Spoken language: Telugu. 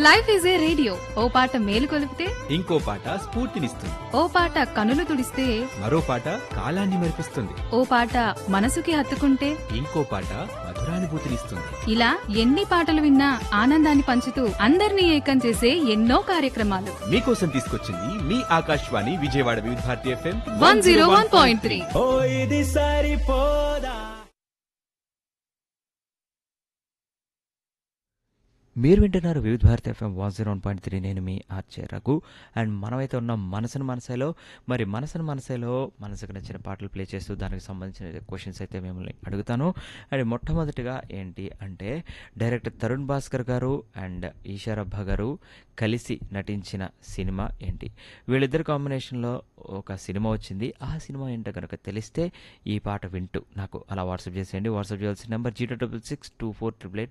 లైఫ్ ఈజ్ ఏ రేడియో ఓ పాట మేలు కొలిపితే ఇంకో పాట స్ఫూర్తినిస్తుంది ఓ పాట కనులు తుడిస్తే మరో పాట కాలాన్ని మెరిపిస్తుంది ఓ పాట మనసుకి హత్తుకుంటే ఇంకో పాట మధురానుభూతినిస్తుంది ఇలా ఎన్ని పాటలు విన్నా ఆనందాన్ని పంచుతూ అందరినీ ఏకం చేసే ఎన్నో కార్యక్రమాలు మీకోసం తీసుకొచ్చింది మీ Akashvani Vijayawada Vividha Bharati FM one zero one point three ఓ ఇది సరిపోదా మీరు వింటున్నారు Vividha Bharati FM one zero one point three నేను మీ ఆర్చే రఘు అండ్ మనమైతే ఉన్న మనసును మనసేలో మరి మనసును మనసేలో మనసుకు నచ్చిన పాటలు ప్లే చేస్తూ దానికి సంబంధించిన క్వశ్చన్స్ అయితే మిమ్మల్ని అడుగుతాను అండ్ మొట్టమొదటిగా ఏంటి అంటే డైరెక్టర్ తరుణ్ భాస్కర్ గారు అండ్ ఈశారబ్బ గారు కలిసి నటించిన సినిమా ఏంటి వీళ్ళిద్దరు కాంబినేషన్లో ఒక సినిమా వచ్చింది ఆ సినిమా ఏంటో కనుక తెలిస్తే ఈ పాట వింటూ నాకు అలా వాట్సాప్ చేసేయండి వాట్సాప్ చేయాల్సిన number zero double six two four triple eight